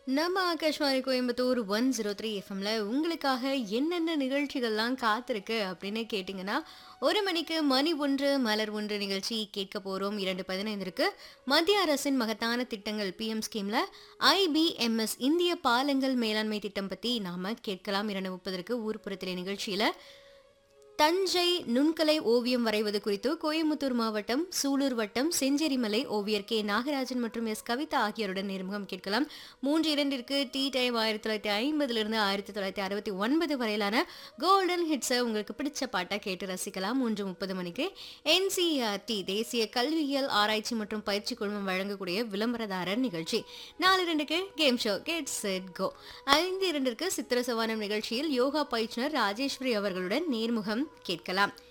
நம்ம Akashvani Coimbatore one zero three எஃப்எம்ல உங்களுக்காக என்னென்ன நிகழ்ச்சிகள்லாம் காத்திருக்கு அப்படின்னு கேட்டிங்கன்னா ஒரு மணிக்கு மணி ஒன்று மலர் ஒன்று நிகழ்ச்சி கேட்க போகிறோம் இரண்டு பதினைந்திற்கு மத்திய அரசின் மகத்தான திட்டங்கள் பிஎம் ஸ்கீம்ல ஐபிஎம்எஸ் இந்திய பாலங்கள் மேலாண்மை திட்டம் பற்றி நாம கேட்கலாம் இரண்டு முப்பதற்கு ஊர்ப்புறத்திலே நிகழ்ச்சியில் தஞ்சை நுண்கலை ஓவியம் வரைவது குறித்து கோயம்புத்தூர் மாவட்டம் சூலூர் வட்டம் செஞ்சேரிமலை ஓவியர் கே நாகராஜன் மற்றும் எஸ் கவிதா ஆகியோருடன் நேர்முகம் கேட்கலாம் மூன்று இரண்டிற்கு டீ டைம் ஆயிரத்தி தொள்ளாயிரத்தி ஐம்பதுலேருந்து ஆயிரத்தி தொள்ளாயிரத்தி அறுபத்தி ஒன்பது வரையிலான கோல்டன் ஹிட்ஸை உங்களுக்கு பிடிச்ச பாட்டை கேட்டு ரசிக்கலாம் மூன்று முப்பது மணிக்கு என்சிஆர்டி தேசிய கல்வியியல் ஆராய்ச்சி மற்றும் பயிற்சி குழுமம் வழங்கக்கூடிய விளம்பரதாரர் நிகழ்ச்சி நாலு இரண்டுக்கு game show get set go ஐந்து இரண்டிற்கு சித்திர சவானம் நிகழ்ச்சியில் யோகா பயிற்றுனர் ராஜேஸ்வரி அவர்களுடன் நேர்முகம் கேட்கலாம்